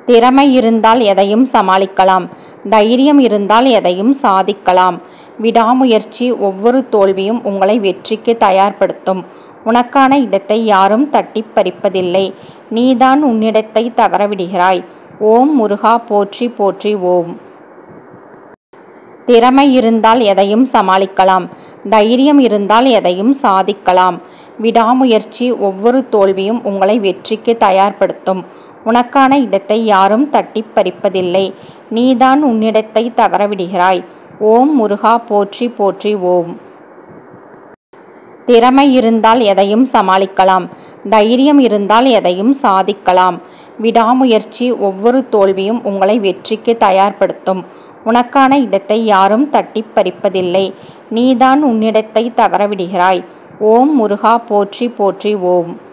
திறமை இருந்தால் எதையும் சமாளிக்கலாம் தைரியம் இருந்தால் எதையும் சாதிக்கலாம் விடாமுயற்சி ஒவ்வொரு தோல்வியும் உங்களை வெற்றிக்கு தயார்படுத்தும் உனக்கான இடத்தை யாரும் தட்டிப் பறிப்பதில்லை நீதான் உன்னிடத்தை தவறவிடுகிறாய் ஓம் முருகா போற்றி போற்றி ஓம் திறமை இருந்தால் எதையும் சமாளிக்கலாம் தைரியம் இருந்தால் எதையும் சாதிக்கலாம் விடாமுயற்சி ஒவ்வொரு தோல்வியும் உங்களை வெற்றிக்கு தயார்படுத்தும் உனக்கான இடத்தை யாரும் தட்டிப் பறிப்பதில்லை நீதான் உன்னிடத்தை தவறவிடுகிறாய் ஓம் முருகா போற்றி போற்றி ஓம் திறமை இருந்தால் எதையும் சமாளிக்கலாம் தைரியம் இருந்தால் எதையும் சாதிக்கலாம் விடாமுயற்சி ஒவ்வொரு தோல்வியும் உங்களை வெற்றிக்கு தயார்படுத்தும் உனக்கான இடத்தை யாரும் தட்டிப் பறிப்பதில்லை நீதான் உன்னிடத்தை தவறவிடுகிறாய் ஓம் முருகா போற்றி போற்றி ஓம்